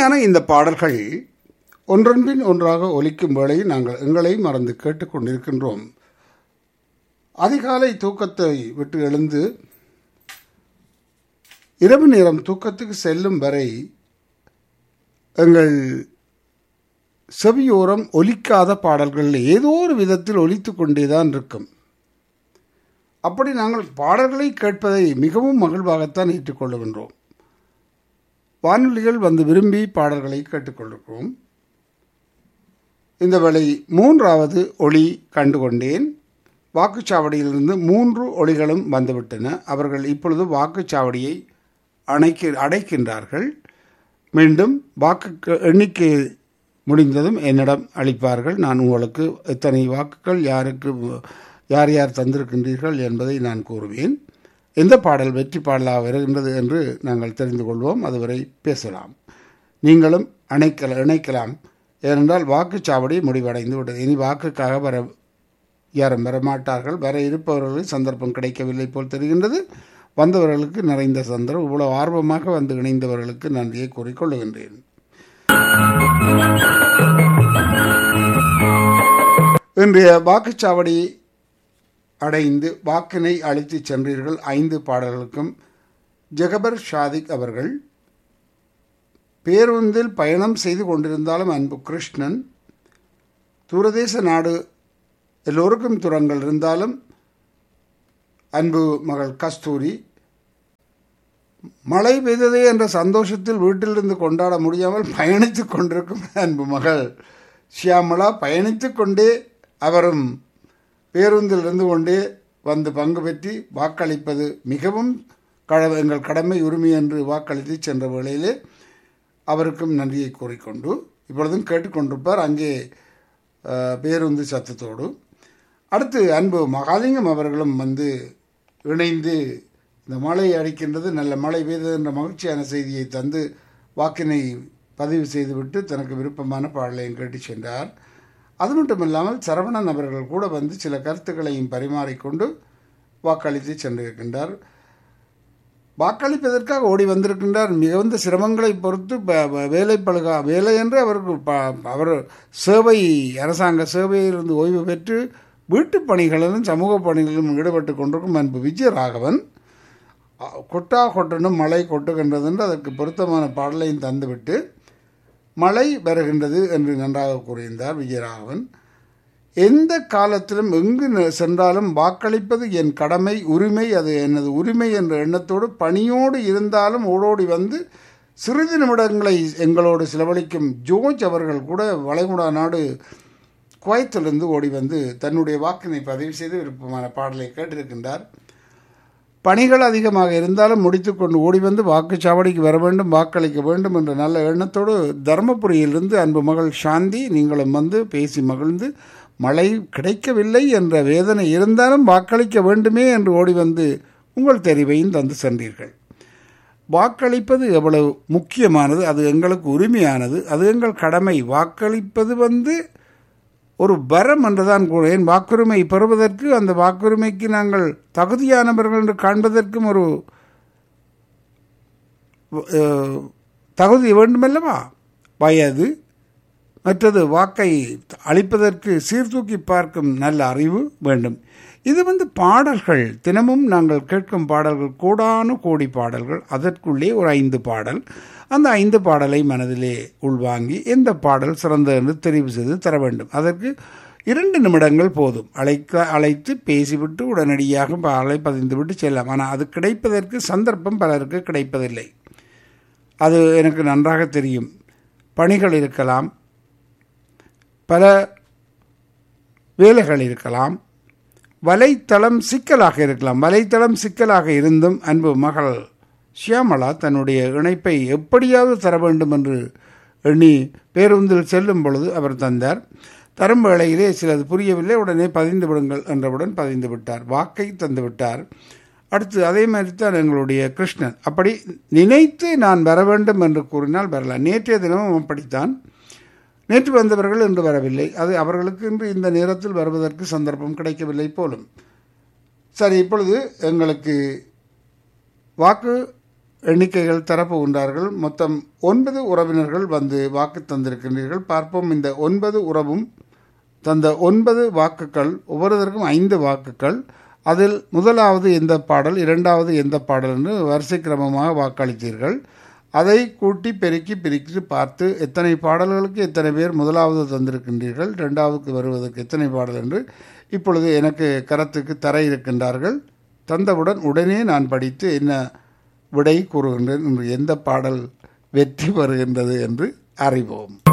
இனிமையான இந்த பாடல்கள் ஒன்றன்பின் ஒன்றாக ஒலிக்கும் வேளையில் நாங்கள் எங்களை மறந்து கேட்டுக்கொண்டிருக்கின்றோம் அதிகாலை தூக்கத்தை விட்டு எழுந்து இரவு நேரம் தூக்கத்துக்கு செல்லும் வரை எங்கள் செவியோரம் ஒலிக்காத பாடல்கள் ஏதோ ஒரு விதத்தில் ஒலித்து கொண்டேதான் இருக்கும் அப்படி நாங்கள் பாடல்களை கேட்பதை மிகவும் மகிழ்வாகத்தான் ஏற்றுக்கொள்ளுகின்றோம் வானொலிகள் வந்து விரும்பி பாடல்களை கேட்டுக்கொண்டிருக்கிறோம் இந்த வேளை மூன்றாவது ஒளி கண்டுகொண்டேன் வாக்குச்சாவடியிலிருந்து மூன்று ஒளிகளும் வந்துவிட்டன அவர்கள் இப்பொழுது வாக்குச்சாவடியை அணைக்க அடைக்கின்றார்கள் மீண்டும் வாக்கு எண்ணிக்கை முடிந்ததும் என்னிடம் அளிப்பார்கள் நான் உங்களுக்கு எத்தனை வாக்குகள் யாருக்கு யார் யார் தந்திருக்கின்றீர்கள் என்பதை நான் கூறுவேன் எந்த பாடல் வெற்றி பாடலாக வருகின்றது என்று நாங்கள் தெரிந்து கொள்வோம் அதுவரை பேசலாம் நீங்களும் அணைக்கல இணைக்கலாம் ஏனென்றால் வாக்குச்சாவடி முடிவடைந்து விட்டது இனி வாக்குக்காக வர யாரும் வரமாட்டார்கள் வர இருப்பவர்களுக்கு சந்தர்ப்பம் கிடைக்கவில்லை போல் தெரிகின்றது வந்தவர்களுக்கு நிறைந்த சந்தர்ப்பம் இவ்வளவு ஆர்வமாக வந்து இணைந்தவர்களுக்கு நன்றியை கூறிக்கொள்ளுகின்றேன் இன்றைய வாக்குச்சாவடி அடைந்து வாக்கினை அழைத்து சென்றீர்கள் ஐந்து பாடல்களுக்கும் ஜெகபர் ஷாதிக் அவர்கள் பேருந்தில் பயணம் செய்து கொண்டிருந்தாலும் அன்பு கிருஷ்ணன் தூரதேச நாடு எல்லோருக்கும் துறங்கள் இருந்தாலும் அன்பு மகள் கஸ்தூரி மழை பெய்ததே என்ற சந்தோஷத்தில் வீட்டிலிருந்து கொண்டாட முடியாமல் பயணித்து கொண்டிருக்கும் அன்பு மகள் ஷியாமலா பயணித்து கொண்டே அவரும் பேருந்தில் இருந்து கொண்டே வந்து பங்கு பெற்றி வாக்களிப்பது மிகவும் கட எங்கள் கடமை உரிமை என்று வாக்களித்து சென்ற வேளையிலே அவருக்கும் நன்றியை கூறிக்கொண்டு இப்பொழுதும் கேட்டுக்கொண்டிருப்பார் அங்கே பேருந்து சத்தத்தோடு அடுத்து அன்பு மகாலிங்கம் அவர்களும் வந்து இணைந்து இந்த மழை அடிக்கின்றது நல்ல மழை பெய்தது என்ற மகிழ்ச்சியான செய்தியை தந்து வாக்கினை பதிவு செய்துவிட்டு தனக்கு விருப்பமான பாடலையும் கேட்டு சென்றார் அது மட்டும் இல்லாமல் சரவணன் அவர்கள் கூட வந்து சில கருத்துக்களையும் பரிமாறிக்கொண்டு வாக்களித்து சென்றிருக்கின்றார் வாக்களிப்பதற்காக ஓடி வந்திருக்கின்றார் மிகுந்த சிரமங்களை பொறுத்து வேலை பழுகா வேலை என்று அவருக்கு அவர் சேவை அரசாங்க சேவையிலிருந்து ஓய்வு பெற்று வீட்டு பணிகளிலும் சமூக பணிகளிலும் ஈடுபட்டு கொண்டிருக்கும் அன்பு விஜயராகவன் கொட்டா கொட்டணும் மழை கொட்டுகின்றது என்று அதற்கு பொருத்தமான பாடலையும் தந்துவிட்டு மழை வருகின்றது என்று நன்றாக கூறியிருந்தார் விஜயராகவன் எந்த காலத்திலும் எங்கு சென்றாலும் வாக்களிப்பது என் கடமை உரிமை அது எனது உரிமை என்ற எண்ணத்தோடு பணியோடு இருந்தாலும் ஓடோடி வந்து சிறிது நிமிடங்களை எங்களோடு செலவழிக்கும் ஜோர்ஜ் அவர்கள் கூட வளைகுடா நாடு குவைத்திலிருந்து ஓடி வந்து தன்னுடைய வாக்கினை பதிவு செய்து விருப்பமான பாடலை கேட்டிருக்கின்றார் பணிகள் அதிகமாக இருந்தாலும் முடித்துக்கொண்டு ஓடி வந்து வாக்குச்சாவடிக்கு வர வேண்டும் வாக்களிக்க வேண்டும் என்ற நல்ல எண்ணத்தோடு தருமபுரியிலிருந்து அன்பு மகள் சாந்தி நீங்களும் வந்து பேசி மகிழ்ந்து மழை கிடைக்கவில்லை என்ற வேதனை இருந்தாலும் வாக்களிக்க வேண்டுமே என்று ஓடி வந்து உங்கள் தெரிவையும் தந்து சென்றீர்கள் வாக்களிப்பது எவ்வளவு முக்கியமானது அது எங்களுக்கு உரிமையானது அது எங்கள் கடமை வாக்களிப்பது வந்து ஒரு வரம் என்றுதான் கூறேன் வாக்குரிமை பெறுவதற்கு அந்த வாக்குரிமைக்கு நாங்கள் தகுதியானவர்கள் என்று காண்பதற்கும் ஒரு தகுதி வேண்டுமல்லவா வயது மற்றது வாக்கை அளிப்பதற்கு சீர்தூக்கி பார்க்கும் நல்ல அறிவு வேண்டும் இது வந்து பாடல்கள் தினமும் நாங்கள் கேட்கும் பாடல்கள் கோடானு கோடி பாடல்கள் அதற்குள்ளே ஒரு ஐந்து பாடல் அந்த ஐந்து பாடலை மனதிலே உள்வாங்கி எந்த பாடல் சிறந்தது என்று தெரிவு செய்து தர வேண்டும் அதற்கு இரண்டு நிமிடங்கள் போதும் அழைக்க அழைத்து பேசிவிட்டு உடனடியாக பாடலை பதிந்துவிட்டு செல்லலாம் ஆனால் அது கிடைப்பதற்கு சந்தர்ப்பம் பலருக்கு கிடைப்பதில்லை அது எனக்கு நன்றாக தெரியும் பணிகள் இருக்கலாம் பல வேலைகள் இருக்கலாம் வலைத்தளம் சிக்கலாக இருக்கலாம் வலைத்தளம் சிக்கலாக இருந்தும் அன்பு மகள் ஷியாமலா தன்னுடைய இணைப்பை எப்படியாவது தர வேண்டும் என்று எண்ணி பேருந்தில் செல்லும் பொழுது அவர் தந்தார் தரும் வேளையிலே சிலது புரியவில்லை உடனே பதிந்து விடுங்கள் என்றவுடன் பதிந்து விட்டார் வாக்கை தந்து விட்டார் அடுத்து அதே மாதிரி தான் எங்களுடைய கிருஷ்ணன் அப்படி நினைத்து நான் வர வேண்டும் என்று கூறினால் வரலாம் நேற்றைய தினமும் அப்படித்தான் நேற்று வந்தவர்கள் இன்று வரவில்லை அது அவர்களுக்கு இன்று இந்த நேரத்தில் வருவதற்கு சந்தர்ப்பம் கிடைக்கவில்லை போலும் சரி இப்பொழுது எங்களுக்கு வாக்கு எண்ணிக்கைகள் தரப்போகின்றார்கள் மொத்தம் ஒன்பது உறவினர்கள் வந்து வாக்கு தந்திருக்கின்றீர்கள் பார்ப்போம் இந்த ஒன்பது உறவும் தந்த ஒன்பது வாக்குகள் ஒவ்வொருவருக்கும் ஐந்து வாக்குகள் அதில் முதலாவது எந்த பாடல் இரண்டாவது எந்த பாடல் என்று வரிசை கிரமமாக வாக்களித்தீர்கள் அதை கூட்டி பெருக்கி பிரித்து பார்த்து எத்தனை பாடல்களுக்கு எத்தனை பேர் முதலாவது தந்திருக்கின்றீர்கள் இரண்டாவதுக்கு வருவதற்கு எத்தனை பாடல் என்று இப்பொழுது எனக்கு கரத்துக்கு தர இருக்கின்றார்கள் தந்தவுடன் உடனே நான் படித்து என்ன விடை கூறுகின்றேன் என்று எந்த பாடல் வெற்றி பெறுகின்றது என்று அறிவோம்